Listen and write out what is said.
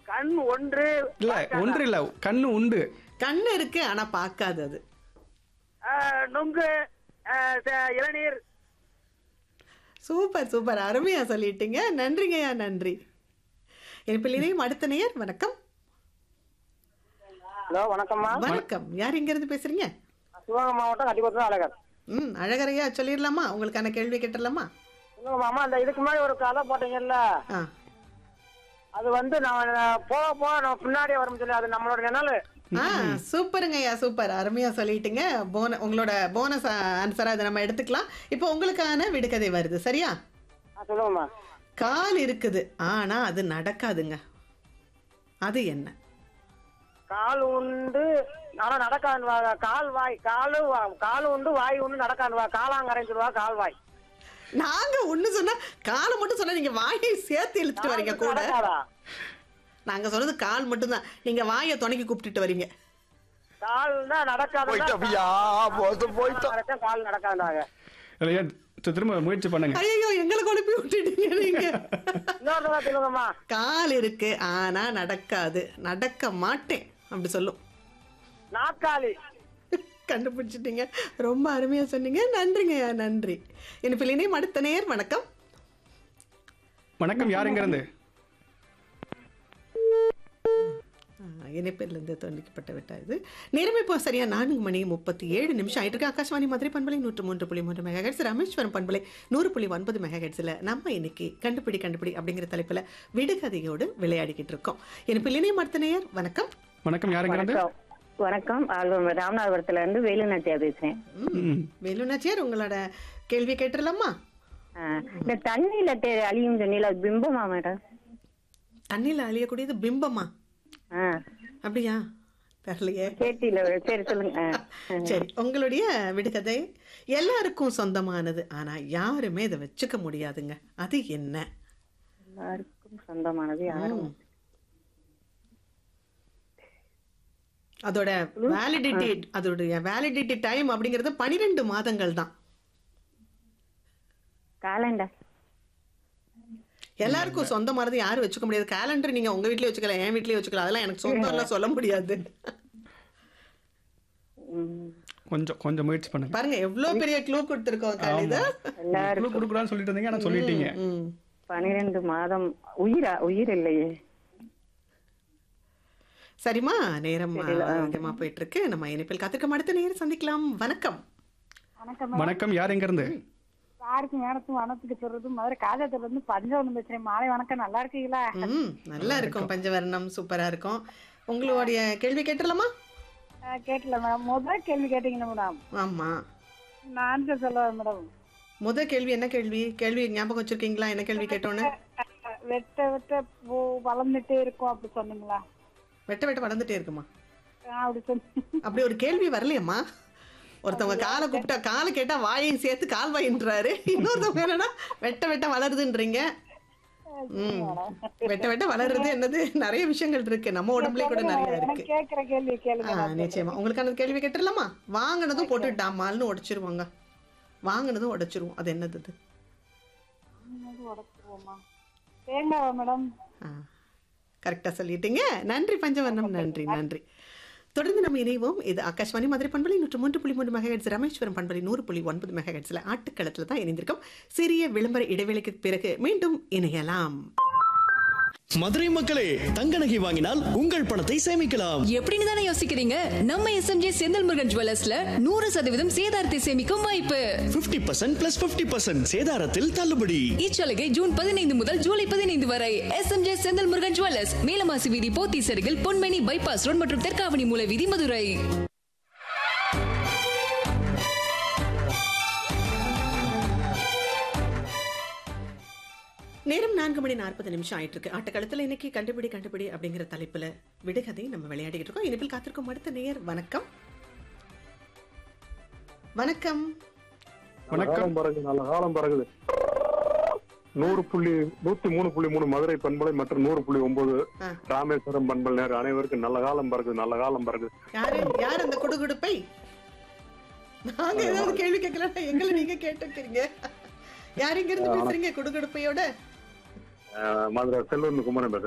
கண் ஒன்று இல்ல ஒன்று இல்ல கண்ணு உண்டு கண்ணு இருக்கு ஆனா பார்க்காது அது ஆஹ், நுங்கு ஆஹ், ச- இளநீர் சூப்பர் சூப்பர் அருமையா சொல்லிட்டீங்க நன்றிங்கய்யா நன்றி என் பிள்ளைனையும் அடுத்த நேயர் வணக்கம் ஹலோ வணக்கம்மா வணக்கம் யார் இங்க இருந்து பேசுறீங்க சிவகங்கை மாவட்டம் கட்டிபுரம் அழகர் ம் அழகரையா சொல்லிடலாமா உங்களுக்கான கேள்வி கேட்டுடலாமா சொல்லுங்க மாமா அந்த இதுக்கு முன்னாடி ஒரு கதை போட்டீங்கல்ல ஆ அது வந்து நான் போக போக நம்ம பின்னாடியே வரும் சொல்லி அது நம்மளோட நிழல் ஆ சூப்பருங்கய்யா சூப்பர் அருமையா சொல்லிட்டீங்க போன உங்களோட போனஸ் ஆன்சரா அதை நம்ம எடுத்துக்கலாம் இப்போ உங்களுக்கான விடுகதை வருது சரியா ஆ சொல்லுங்கம்மா கால் இருக்குது ஆனா அது நடக்காதுங்க அது என்ன கால் உண்டு ஆனா நடக்காது கால் வாய் காலு வா- காலு உண்டு வாய் உண்டு நடக்காது காலாங்கரைன்னு சொல்லுவா கால் வாய் நாங்க ஒண்ணு சொன்னா காலை மட்டும் சொன்னா நீங்க வாயை சேர்த்து இழுத்துட்டு வரீங்க கூட நடக்காதா நாங்க சொன்னது கால் மட்டும்தான் நீங்க வாயை துணைக்கி கூப்பிட்டுட்டு வரீங்க கால் தான் நடக்காது போயிட்டோம்யா, போதும், போயிட்டோம். கால் நடக்காதாங்க இல்லையா தி- திரும்ப முயற்சி பண்ணுங்க ஐயோ எங்களை குழப்பி விட்டுட்டீங்க நீங்க இன்னொரு தடவை சொல்லுங்கம்மா கால் இருக்கு ஆனா நடக்காது நடக்க மாட்டேன் அப்படி சொல்லும் நாற்காலி கண்டுபிடிச்சிட்டீங்க ரொம்ப அருமையா சொன்னீங்க நன்றிங்கய்யா நன்றி என் பிள்ளைனையும் அடுத்த நேர் வணக்கம் வணக்கம் யார் இங்க இருந்து இணைப்பிலிருந்து துண்டிக்கப்பட்ட விட்டா இது நேரம் இப்போ சரியா நான்கு மணி முப்பத்தி ஏழு நிமிஷம் ஆயிட்டு இருக்கு ஆகாஷ்வாணி மதுரை பண்பலை நூற்று மூன்று புள்ளி மூன்று மெகா ஹெட்ஸ் ராமேஸ்வரம் பண்பலை நூறு புள்ளி ஒன்பது மெகா ஹெட்ஸில் நம்ம இன்னைக்கு கண்டுபிடி கண்டுபிடி அப்படிங்கிற தலைப்பில் விடுகதையோடு விளையாடிக்கிட்டு இருக்கோம் என் பிள்ளைனையும் அடுத்த நேயர் வணக்கம் வணக்கம் யார் இங்க இருந்து வணக்கம் வணக்கம் ஆல்பம் ராமநாதபுரத்துல இருந்து வேலுநாட்டியா பேசுறேன் ம். வேலுநாச்சியார் உங்களோட கேள்வி கேட்டுடலாமா ஆ, இந்த தண்ணியில தெ- அழியும் சொன்னீல அது பிம்பமா மேடம் தண்ணியில் அழியக்கூடியது பிம்பமா ஆ அப்படியா தெரியலையே கேட்டில சரி சொல்லுங்க ஆ, ஆ. சரி உங்களுடைய விடுகதை எல்லாருக்கும் சொந்தமானது ஆனா யாருமே இதை வச்சுக்க முடியாதுங்க அது என்ன எல்லாருக்கும் சொந்தமானது யாரும் ம். அதோட வேலிடிட்டி அதோடைய வேலிடிட்டி டைம் அப்படிங்கிறது பனிரெண்டு மாதங்கள் தான் காலண்டர் எல்லாருக்கும் சொந்தமானது யாரும் வச்சுக்க முடியாது கேலண்டர் நீங்க உங்க வீட்லயே வச்சுக்கலாம் என் வீட்லயே வச்சுக்கலாம் அதெல்லாம் எனக்கு சொந்தம் எல்லாம் சொல்ல முடியாது ம், கொஞ்சம் கொஞ்சம் முயற்சி பண்ணுங்க பாருங்க எவ்வளவு பெரிய க்ளூ கொடுத்துருக்கோம் கவிதா எல்லாருக்கும் இவ்வளவு கொடுக்குறான்னு சொல்லிட்டு இருந்தீங்க ஆனா சொல்லிட்டீங்க ம் பன்னிரெண்டு மாதம் உயிரா உயிர் இல்லையே சரிம்மா நேரம் அதிகமா போயிட்டு இருக்கு நம்ம இணைப்பில் காத்திருக்க அடுத்த நேரம் சந்திக்கலாம் வணக்கம் வணக்கம் யார் எங்க இருந்து யாருக்கும் மேடத்தும் வனத்துக்கு சொல்றது மதுரை காஜாத்துல இருந்து பஞ்சவனம் பேசுறேன் மாலை வணக்கம் நல்லா இருக்கீங்களா ம் நல்லா இருக்கும் பஞ்சவர்ணம் சூப்பரா இருக்கும் உங்களுடைய கேள்வி கேட்டுடலாமா ஆஹ் கேட்டல மேடம் முதல் கேள்வி கேட்டீங்க மேடம் ஆமா நான் ஆன்சர் சொல்லுவேன் மேடம் முத கேள்வி என்ன கேள்வி கேள்வி ஞாபகம் வச்சிருக்கீங்களா என்ன கேள்வி கேட்டோன்னு அஹ் வெட்ட வெட்ட பூ வளர்ந்துட்டே இருக்கும் அப்படி சொன்னீங்களா வெட்ட வெட்ட வளர்ந்துட்டே இருக்குமா ஆஹ் அப்படி சொன்னீங்க அப்படி ஒரு கேள்வி வரலையம்மா ஒருத்தவங்க காலை கூப்பிட்டா காலை கேட்டா வாயையும் சேர்த்து கால் வாயின்றாரு இன்னொருத்தவங்க என்னன்னா வெட்ட வெட்ட வளருதுன்றீங்க ம் வெட்ட வெட்ட வளருது என்னது நிறைய விஷயங்கள் இருக்கு நம்ம உடம்புலயே கூட நிறைய இருக்கு நான் கேக்குற கேள்வி கேளுங்க ஆ நிச்சயமா உங்களுக்கான கேள்வி கேட்டுடலாமா வாங்கினதும் போட்டுட்டாமால்னு உடைச்சிருவாங்க வாங்கினதும் உடைச்சிருவோம் அது என்னது அது என்னது உடச்சிருவோமா தேங்காவா மேடம் கரெக்டாக சொல்லிட்டீங்க நன்றி பஞ்சவர்ணம் நன்றி நன்றி தொடர்ந்து நம்ம இணைவோம் இது ஆகாஷ்வாணி மதுரை பண்பலை நூற்று மூன்று புள்ளி மூன்று மெகாஹெட்ஸ் ராமேஸ்வரம் பண்பலை நூறு புள்ளி ஒன்பது மெகாஹெட்ஸில் ஆட்டுக்களத்தில் தான் இணைந்திருக்கோம் சிறிய விளம்பர இடைவேளைக்கு பிறகு மீண்டும் இணையலாம் மதுரை மக்களே தங்க நகை வாங்கினால் உங்கள் பணத்தை சேமிக்கலாம் எப்படின்னு தானே யோசிக்கிறீங்க நம்ம எஸ்எம்ஜே செந்தில் முருகன் ஜுவல்லர்ஸ்ல நூறு சதவீதம் சேதாரத்தை சேமிக்கும் வாய்ப்பு 50% பர்சன்ட் பிளஸ் பிப்டி பர்சன்ட் சேதாரத்தில் தள்ளுபடி இச்சலுகை ஜூன் பதினைந்து முதல் ஜூலை பதினைந்து வரை எஸ்எம்ஜே செந்தில் முருகன் ஜுவல்லர்ஸ் மேலமாசி வீதி போத்தி சருகில் பொன்மணி பைபாஸ் ரோட் மற்றும் தெற்காவணி மூல வீதி மதுரை நேரம் நான்கு மணி நாற்பது நிமிஷம் ஆயிட்டு இருக்கு ஆட்டக்காலத்தில் இன்னைக்கு கண்டுபிடி கண்டுபிடி அப்படிங்கிற தலைப்புல விடுகதை நம்ம விளையாடிக்கிட்டு இருக்கோம் இனிப்பில் காத்திருக்கும் அடுத்த நேயர் வணக்கம் வணக்கம் வணக்கம் காலம் பறகுது நல்ல காலம் பறகுது நூறு புள்ளி நூத்தி மூணு புள்ளி மூணு மதுரை பண்பலை மற்றும் நூறு புள்ளி ஒன்பது ஆ. ராமேஸ்வரம் பண்பல் நேர் அனைவருக்கும் நல்ல காலம் பறகுது நல்ல காலம் பறகுது யாரு யார் அந்த குடுகுடுப்பை நாங்க ஏதாவது கேள்வி கேட்கலாம் எங்களை நீங்க கேட்டுக்கிறீங்க யார் இங்க இருந்து பேசுறீங்க குடுகுடுப்பையோட அஹ் மதுரை செல்வன் குமரன் பேசுறேன்